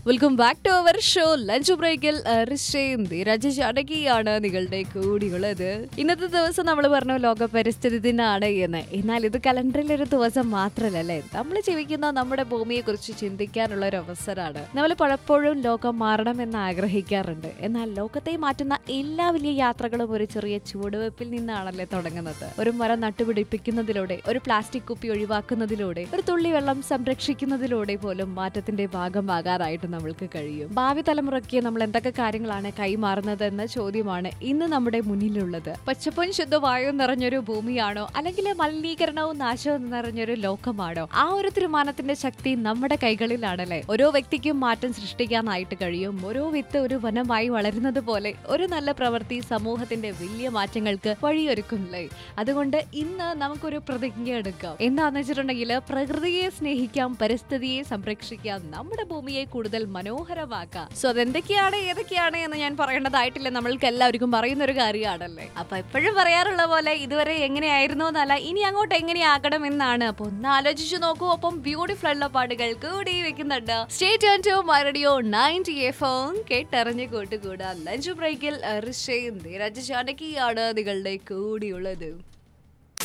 welcome back to our show lunch ബ്രേക്കിൽ ഋഷയും ധീരജ് ചാടകിയാണ് നിങ്ങളുടെ കൂടിയുള്ളത് ഇന്നത്തെ ദിവസം നമ്മൾ പറഞ്ഞു ലോക പരിസ്ഥിതി ദിനമാണ് എന്ന് എന്നാൽ ഇത് കലണ്ടറിൽ ഒരു ദിവസം മാത്രമല്ലേ നമ്മൾ ജീവിക്കുന്ന നമ്മുടെ ഭൂമിയെ കുറിച്ച് ചിന്തിക്കാനുള്ള ഒരു അവസരമാണ് നമ്മൾ പലപ്പോഴും ലോകം മാറണമെന്ന് ആഗ്രഹിക്കാറുണ്ട് എന്നാൽ ലോകത്തെ മാറ്റുന്ന എല്ലാ വലിയ യാത്രകളും ഒരു ചെറിയ ചുവടുവെപ്പിൽ നിന്നാണല്ലേ തുടങ്ങുന്നത് ഒരു മരം നട്ടുപിടിപ്പിക്കുന്നതിലൂടെ ഒരു പ്ലാസ്റ്റിക് കുപ്പി ഒഴിവാക്കുന്നതിലൂടെ ഒരു തുള്ളി വെള്ളം സംരക്ഷിക്കുന്നതിലൂടെ പോലും മാറ്റത്തിന്റെ ഭാഗമാകാനായിട്ട് നമ്മൾക്ക് കഴിയും ഭാവി തലമുറയ്ക്ക് നമ്മൾ എന്തൊക്കെ കാര്യങ്ങളാണ് കൈമാറുന്നത് എന്ന ചോദ്യമാണ് ഇന്ന് നമ്മുടെ മുന്നിലുള്ളത് പച്ചപ്പും ശുദ്ധവായുവും നിറഞ്ഞൊരു ഭൂമിയാണോ അല്ലെങ്കിൽ മലിനീകരണവും നാശവും നിറഞ്ഞൊരു ലോകമാണോ ആ ഒരു തീരുമാനത്തിന്റെ ശക്തി നമ്മുടെ കൈകളിലാണല്ലേ ഓരോ വ്യക്തിക്കും മാറ്റം സൃഷ്ടിക്കാനായിട്ട് കഴിയും ഓരോ വിത്ത് ഒരു വനമായി വളരുന്നത് പോലെ ഒരു നല്ല പ്രവൃത്തി സമൂഹത്തിന്റെ വലിയ മാറ്റങ്ങൾക്ക് വഴിയൊരുക്കുമല്ലേ അതുകൊണ്ട് ഇന്ന് നമുക്കൊരു പ്രതിജ്ഞ എടുക്കാം എന്താന്ന് വെച്ചിട്ടുണ്ടെങ്കിൽ പ്രകൃതിയെ സ്നേഹിക്കാം പരിസ്ഥിതിയെ സംരക്ഷിക്കാം നമ്മുടെ ഭൂമിയെ കൂടുതൽ മനോഹരമാക്കാം സോ അതെന്തൊക്കെയാണ് ഏതൊക്കെയാണ് എന്ന് ഞാൻ പറയേണ്ടതായിട്ടില്ല നമ്മൾക്ക് എല്ലാവർക്കും പറയുന്ന ഒരു കാര്യമാണല്ലേ അപ്പൊ എപ്പോഴും പറയാറുള്ള പോലെ ഇതുവരെ എങ്ങനെയായിരുന്നു എന്നല്ല ഇനി അങ്ങോട്ട് എങ്ങനെയാകണം എന്നാണ് അപ്പൊ ഒന്ന് ആലോചിച്ചു നോക്കൂ ഒപ്പം ബ്യൂട്ടിഫുൾ ഉള്ള പാട്ടുകൾ കൂടി വെക്കുന്നുണ്ട് സ്റ്റേറ്റ് ആൻഡ് ടു മറഡിയോ നയൻറ്റി എഫ് കേട്ടറിഞ്ഞ് കൂട്ടുകൂടാ ലഞ്ച് ബ്രേക്കിൽ ഋഷയും ധീരജ് ജാനകിയാണ് നിങ്ങളുടെ കൂടിയുള്ളത്